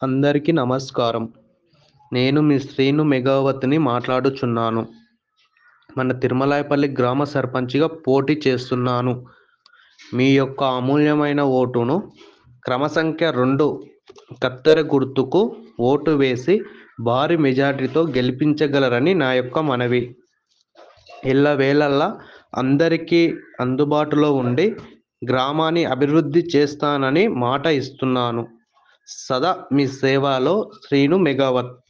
అందరికీ నమస్కారం నేను మీ శ్రీను మెగావత్ని మాట్లాడుచున్నాను మన తిరుమలాయపల్లి గ్రామ సర్పంచ్గా పోటీ చేస్తున్నాను మీ యొక్క అమూల్యమైన ఓటును క్రమ సంఖ్య రెండు కత్తెర గుర్తుకు ఓటు వేసి భారీ మెజార్టీతో గెలిపించగలరని నా యొక్క మనవి ఎల్లవేళలా అందరికీ అందుబాటులో ఉండి గ్రామాన్ని అభివృద్ధి చేస్తానని మాట ఇస్తున్నాను సదా మీ సేవలో శ్రీను మెగావత్